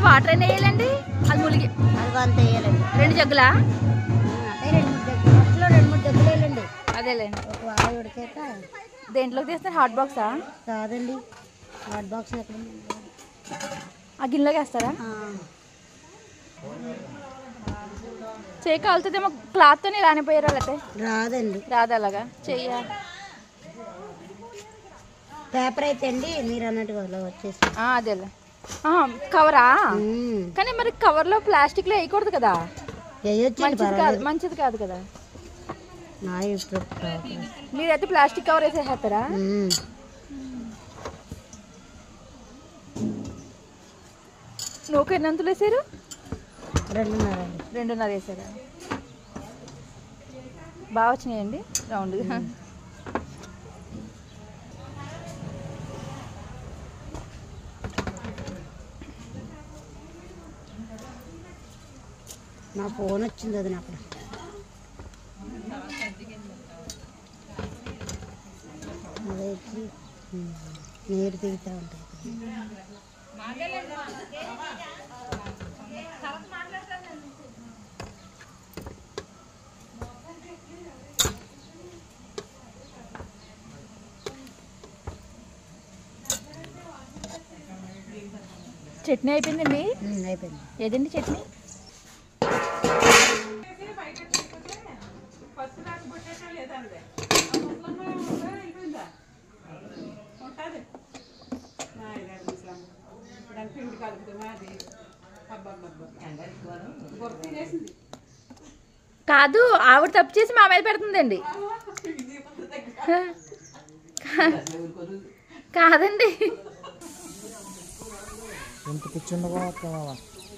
Water అయినా వేయాలండి అది ములిగి అది అంత వేయాలండి రెండు జగ్గులా అంటే రెండు మూడు జగ్గులు ఫస్ట్లో రెండు మూడు జగ్గులు వేయాలండి అదేలేండి ఒక వాడ ఉడికాక దేంట్లోకి తీస్తారు హాట్ బాక్సా కాదండి హాట్ బాక్స్ ఎక్కడ ఉంది? ఆ గిన్నెలోకి వేస్తారా ఆ, చేయి కాలుతుందేమో క్లాత్తో రానిపోయారా లేకపోతే రాదండి రాదు అలాగా చెయ్య పేపర్ అయితే అండి మీరు అన్నట్టుగా అలా వచ్చేసి ఆ, అదేలే ఆ, కవరా ఉమ్, కానీ మరి కవర్లో ప్లాస్టిక్లో వేయకూడదు కదా వేయొచ్చండి మంచిది కాదు పర్వాలేదు మంచిది కాదు కదా నా ఇప్పుడు పేపర్. మీరైతే ప్లాస్టిక్ కవర్ వేసేస్తారా ఉమ్, నువ్వు ఎన్నంతలు వేసారు రెండున్నర అండి రెండున్నర వేసారా బాగా వచ్చినాయండి రౌండ్గా నా ఫోన్ వచ్చింది అది నాకు అదే వచ్చి ఉమ్, నీరు దిగుతూ ఉంటాయి చట్నీ అయిపోయిందండి ఉమ్, అయిపోయింది ఏదండి చట్నీ కాదు ఆవిడ తప్పు చేసి మా మీద పెడుతుందండి కాదండి ఎంత కూర్చుండవా అక్క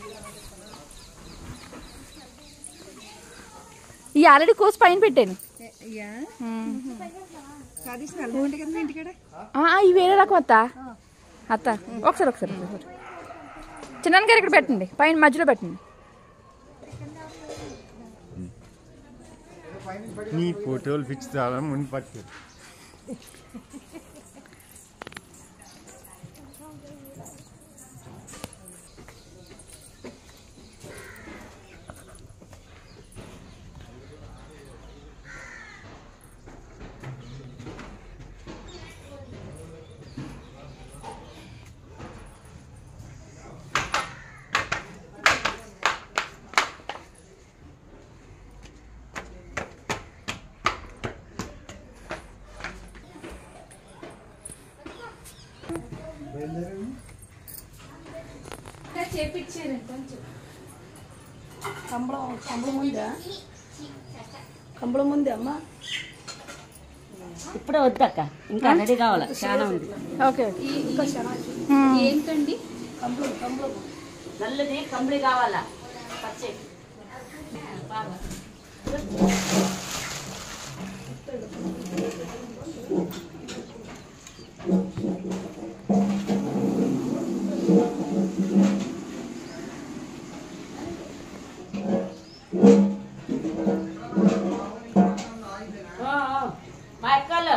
ఈ ఆల్రెడీ కోసి పైన పెట్టాను ఆ, ఇవి వేరే రకం అత్త అత్త ఒకసారి ఒకసారి ఒకసారి చిన్నాన్న గారు ఇక్కడ పెట్టండి పైన మధ్యలో పెట్టండి నీ ఫోటోలు పిచ్చి చాలా ముందు పట్టు కంబళం కంబళం ఉందా కంబళం ఉంది అమ్మా ఇప్పుడే వద్దక్క ఇంకా రెడీ కావాలి చాలా ఉంది ఓకే ఏంటండి నల్లది కంబళి కావాలా పచ్చి మా ఎక్కలు